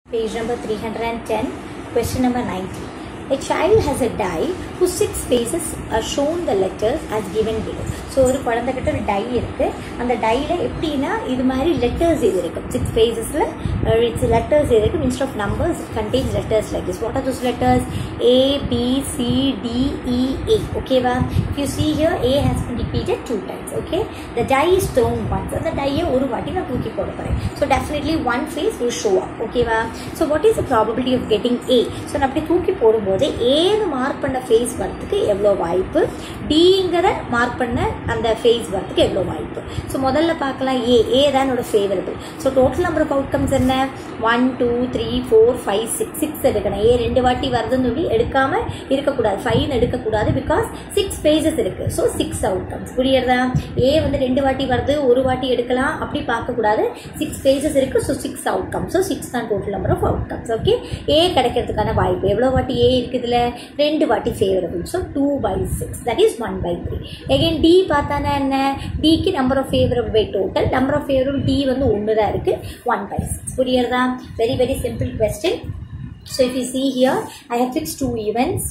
Page number 310, question number 90. A child has a die whose six faces are shown the letters as given below. So ஒரு குழந்தைகிட்ட ஒரு tie இருக்கு அந்த டைல எப்படின்னா இது மாதிரி லெட்டர்ஸ் இது இருக்கு சிக்ஸ் ஃபேஸஸில் இட்ஸ் லெட்டர்ஸ் இது இருக்கு instead of numbers contains letters like this what are those letters A B C D E A ஓகேவா if you see here A has been repeated two times okay the die is thrown once அந்த டையை ஒரு வாட்டி நான் தூக்கி போட போகிறேன் so definitely one face will show up ஓகேவா so what is the probability of getting A so நான் அப்படி தூக்கி போடும்போது ஏன்னு மார்க் பண்ண ஃபேஸ் வரதுக்கு எவ்வளோ வாய்ப்பு டிங்கிற மார்க் பண்ண அந்த ஃபேஸ் வரதுக்கு எவ்வளோ வாய்ப்பு ஸோ முதல்ல பார்க்கலாம் ஏ ஏ தான் என்னோட favourable so total number of outcomes என்ன one two three four five six six எடுக்கணும் ஏ ரெண்டு வாட்டி வருதுன்னு சொல்லி எடுக்காம இருக்கக்கூடாது ஃபைன் எடுக்கக்கூடாது பிகாஸ் சிக்ஸ் ஃபேஸஸ் இருக்கு ஸோ சிக்ஸ் அவுட்கம்ஸ் புரியுறதா ஏ வந்து ரெண்டு வாட்டி வருது ஒரு வாட்டி எடுக்கலாம் அப்படி பார்க்கக்கூடாது சிக்ஸ் ஃபேஸஸ் இருக்கு so six outcome so six தான் total number of outcomes okay A கிடைக்கிறதுக்கான வாய்ப்பு எவ்வளோ வாட்டி ஏ இருக்குதுல ரெண்டு வாட்டி favourable so two by six that is one by three again D பார்த்தானா என்ன டிக்கு number of favourable by total number of favourable D வந்து ஒன்று தான் இருக்கு ஒன் பை சிக்ஸ் புரியுறதா very very simple question so if you see here I have fix two events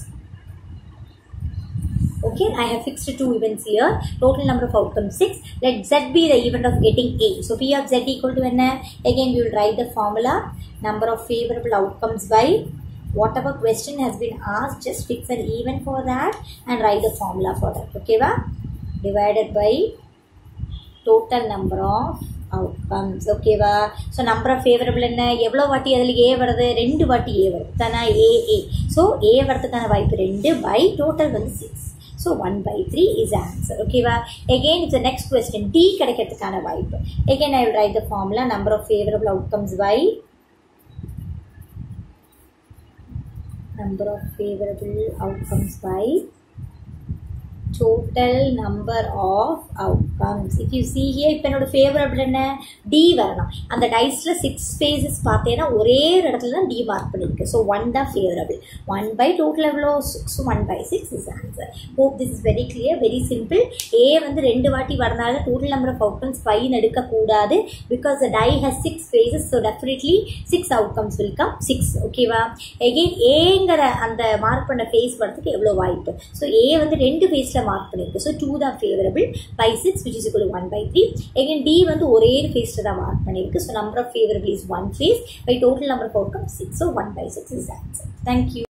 okay i have fixed two events here total number of outcomes 6 let z be the event of getting a so p of z equal to n again we will write the formula number of favorable outcomes by whatever question has been asked just fix an event for that and write the formula for that okay va divided by total number of outcomes ஓகேவா so number of favourable என்ன எவ்வளோ வாட்டி அதில் ஏ வருது ரெண்டு வாட்டி ஏ வருது தானே ஏ ஏ ஸோ ஏ வரதுக்கான வாய்ப்பு ரெண்டு பை டோட்டல் வந்து six so one by three is answer ஓகேவா again it's next question D கிடைக்கிறதுக்கான வாய்ப்பு again I will write the formula number of favourable outcomes by number of favorable outcomes by total number of outcomes if you see here இப்போ என்னோட favourable என்ன D வரணும் அந்த டைஸில் six faces பார்த்தேன்னா ஒரே ஒரு இடத்துல தான் டி மார்க் பண்ணியிருக்கு ஸோ ஒன் தான் ஃபேவரபிள் ஒன் பை டோட்டல் எவ்வளோ six one by six is answer hope this is very clear very simple A வந்து ரெண்டு வாட்டி வரனால total number of outcomes fine எடுக்கக்கூடாது because the die has six faces so definitely six outcomes will come six ஓகேவா again ஏங்கிற அந்த mark பண்ண face வரதுக்கு எவ்வளோ வாய்ப்பு ஸோ ஏ வந்து ரெண்டு ஃபேஸில் மார்க் பண்ணியிருக்கு ஸோ டூ தான் favourable by six which is equal one by three again D வந்து ஒரே ஃபேஸில் தான் மார்க் பண்ணியிருக்கு so number of favourable is one face by total number of outcome six so one by six is answer thank you